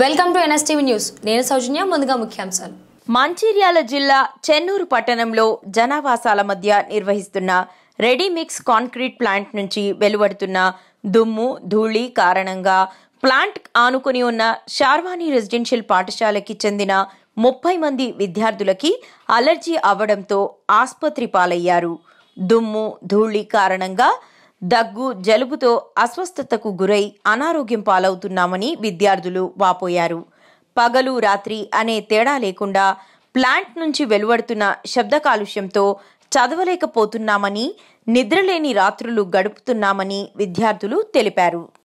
Welcome to NSTV news నేను సౌజన్య ముందుగా ముఖ్యాంశాలు మంచిర్యాల జిల్లా చెన్నూరు పట్టణంలో జనావాసాల మధ్య నిర్వహిస్తున్న రెడీమిక్స్ కాంక్రీట్ ప్లాంట్ నుంచి వెలువడుతున్న దుమ్ము ధూళి కారణంగా ప్లాంట్ ఆనుకుని ఉన్న శార్వాణి రెసిడెన్షియల్ పాఠశాలకి చెందిన ముప్పై మంది విద్యార్థులకి అలర్జీ అవ్వడంతో ఆసుపత్రి పాలయ్యారు దుమ్ము ధూళి కారణంగా దగ్గు జలుబుతో అస్వస్థతకు గురై అనారోగ్యం పాలవుతున్నామని విద్యార్థులు వాపోయారు పగలు రాత్రి అనే తేడా లేకుండా ప్లాంట్ నుంచి వెలువడుతున్న శబ్ద కాలుష్యంతో చదవలేకపోతున్నామని నిద్రలేని రాత్రులు గడుపుతున్నామని విద్యార్థులు తెలిపారు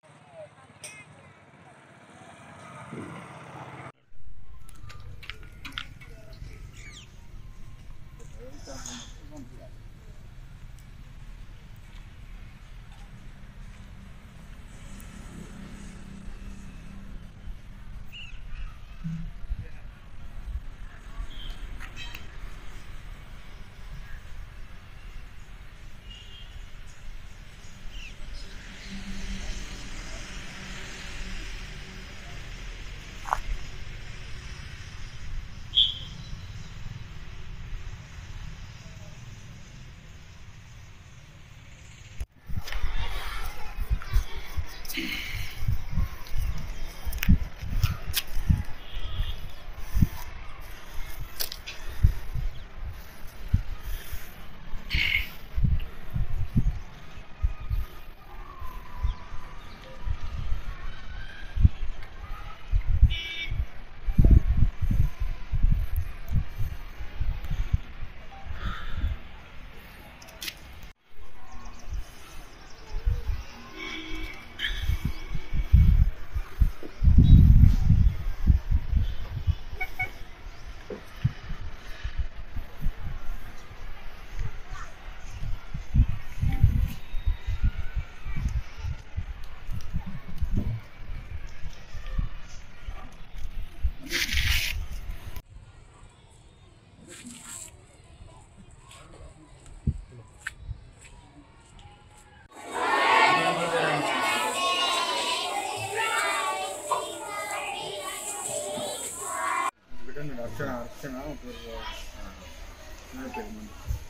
అర్చన అర్చన పేరు నా పేరు మంది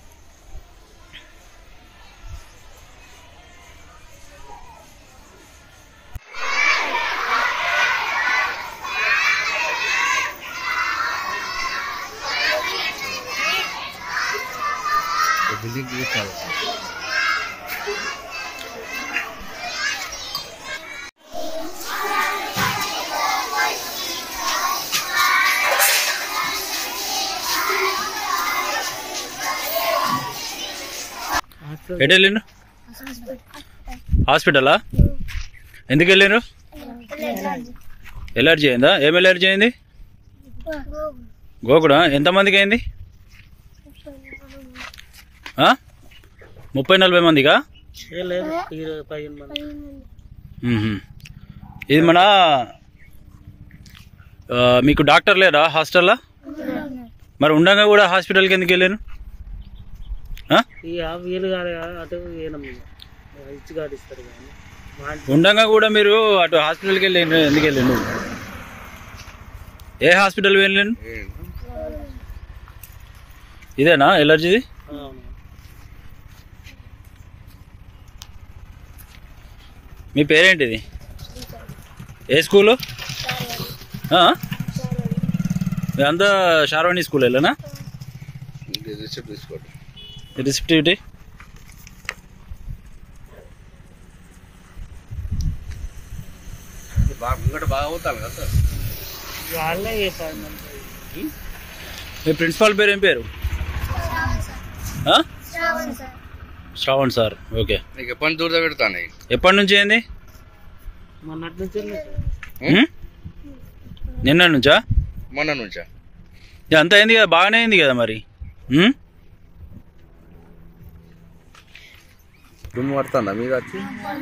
బిల్డింగ్ చూసారు ఎటు వెళ్ళిండ్రు హాస్పిటలా ఎందుకు వెళ్ళిండ్రు ఎలర్జీ అయిందా ఏం ఎలర్జీ అయింది గోకుడా ఎంతమందికి అయింది ఆ? ముప్పై నలభై మందికా మ్మ్హ్మ్. ఇది మన ఆ, మీకు డాక్టర్ లేరా హాస్టల్లో మరి ఉండగా కూడా హాస్పిటల్కి ఎందుకు వెళ్ళాను ఆ? ఈ ఆ వీలు కాదు కదా, అటు ఈయన ఇచ్చి కాడిస్తారు కానీ మా ఇంటి ఉండగా కూడా మీరు అటు హాస్పిటల్కి వెళ్ళి ఎందుకు వెళ్ళండు ఏ హాస్పిటల్ వెళ్ళాను ఇదేనా ఎలర్జీది అవును. మీ పేరేంటిది ఏ స్కూలు ఆ? అంతా శారవాణి స్కూల్ వెళ్ళనా రిసిప్ట్ తీసుకోండి రిసిప్టివిటీ బాగా ముంగట బాగా అవుతాను కదా సార్ వాళ్ళే చెప్పాలి మనకి. మీ ప్రిన్సిపాల్ పేరు ఏం పేరు ఆ? శ్రావణ్ సార్ ఓకే నీకు ఎప్పటి దూరం పెడతాను ఎప్పటి నుంచి ఏంది మొన్నటి నుంచి వెళ్ళి ఉమ్? నిన్న నుంచా మొన్న నుంచా ఇది అంతా అయింది కదా బాగానే అయింది కదా మరి ఉమ్? దుమ్ము పడుతుందా మీద వచ్చి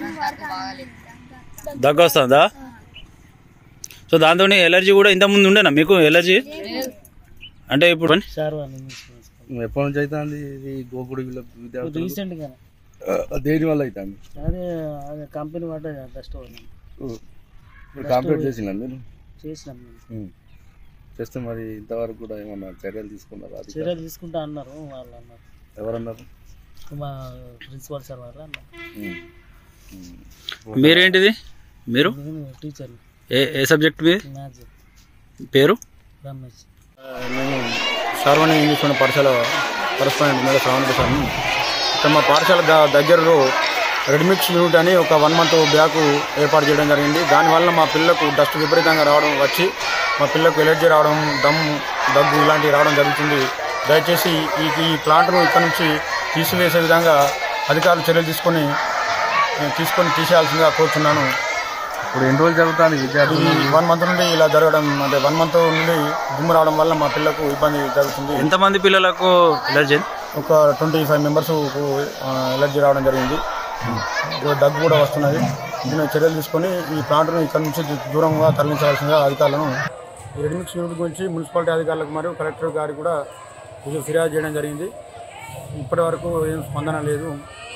దగ్గు వస్తుందా సో దాంతో ఎలర్జీ కూడా ఇంత ముందు ఉండేనా మీకు ఎలర్జీ అంటే ఇప్పుడు సార్ వాళ్ళు నువ్వు ఎప్పటి నుంచి అవుతుంది ఇది గోకుడు వీళ్ళ విద్యార్థులు రీసెంట్ గా ఆ, దేని వల్ల అవుతుంది అదే అదే కంపెనీ పడ్డది డస్ట్ మీరు కంప్లీట్ చేసిందా మీరు చేసినాం మేము ఉమ్. చేస్తే మరి ఇంతవరకు కూడా ఏమన్నా చర్యలు తీసుకున్నారా అది చర్యలు తీసుకుంటా అన్నారు వాళ్ళు అన్నారు ఎవరన్నారు మా ప్రిన్సిపల్ సార్ వాళ్ళు అన్నారు ఉమ్. ఉమ్. మీరేంటిది మీరు నేను టీచర్ ఏ ఏ సబ్జెక్ట్ మీ మ్యాథ్స్ పేరు రమేష్ మేము సార్వని ఇంగ్లీష్ మీడియం పాఠశాల కరస్పాండెంట్ మీద శ్రావణ ప్రసాద్ ఇక్కడ మా పాఠశాల ద- దగ్గరలో రెడ్మిక్స్ యూనిట్ అని ఒక వన్ మంత్ బ్యాక్ ఏర్పాటు చేయడం జరిగింది దానివల్ల మా పిల్లలకు డస్ట్ విపరీతంగా రావడం వచ్చి మా పిల్లలకు ఎలర్జీ రావడం దమ్ము దగ్గు ఇలాంటివి రావడం జరుగుతుంది దయచేసి ఈ ఈ ప్లాంట్ను ఇక్కడ నుంచి తీసివేసే విధంగా అధికారులు చర్యలు తీసుకొని తీసుకొని తీసేయాల్సిందిగా కోరుతున్నాను ఇప్పుడు ఎన్ని రోజులు జరుగుతుంది విద్యార్థులు ఈ వన్ మంత్ నుండి ఇలా జరగడం అంటే వన్ మంత్ నుండి దుమ్ము రావడం వల్ల మా పిల్లకు ఇబ్బంది జరుగుతుంది ఎంతమంది పిల్లలకు ఎలర్జీ ఒక ట్వంటీ ఫైవ్ మెంబర్స్ ఎలర్జీ రావడం జరిగింది దగ్గు కూడా వస్తున్నది దీని చర్యలు తీసుకొని ఈ ప్లాంట్ను ఇక్కడ నుంచి దూరంగా తరలించవలసిందిగా అధికారులను ఈ రెడ్మిక్స్ యూనిట్ గురించి మున్సిపాలిటీ అధికారులకు మరియు కలెక్టర్ గారికి కూడా కొంచెం ఫిర్యాదు చేయడం జరిగింది ఇప్పటి వరకు ఏం స్పందన లేదు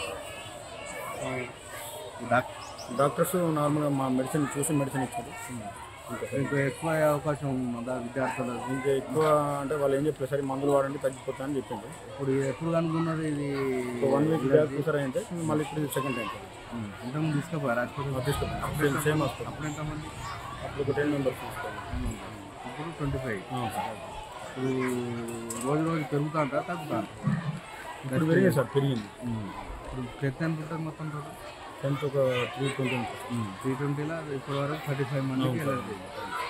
డాక్- డాక్టర్స్ నార్మల్గా మా మెడిసిన్ చూసి మెడిసిన్ ఇచ్చారు ఇంకా ఎక్కువ అయ్యే అవకాశం ఉందా విద్యార్థులకు ఇంకా ఎక్కువ అంటే వాళ్ళు ఏం చెప్పారు సరే మందులు వాడండి తగ్గిపోతాయని చెప్పింది ఇప్పుడు ఎప్పుడు కనుక్కున్నది ఇది వన్ వీక్ బ్యాక్ చూసారా అంటే మళ్ళీ ఇప్పుడు సెకండ్ టైం ఉమ్. ఇంతకుముందు తీసుకుపోయారు హాస్పిటల్ తీసుకుంటాం సేమ్ సేమ్ వస్తుంది అప్పుడు ఎంతమంది అప్పుడు ఒక టెన్ మెంబర్స్ తీసుకోండి ఇప్పుడు ట్వంటీ ఫైవ్ ఇప్పుడు రోజు రోజు పెరుగుతా ఉంటా తగ్గుతా ఇప్పుడు పెరిగింది సార్ పెరిగింది ఇప్పుడు టెన్త్ ఎంత ఉంటుంది మొత్తం టోటల్ టెన్త్ ఒక త్రీ ట్వంటీ త్రీ ట్వంటీలో ఇప్పటి వరకు థర్టీ ఫైవ్ మందికి వెళ్ళదు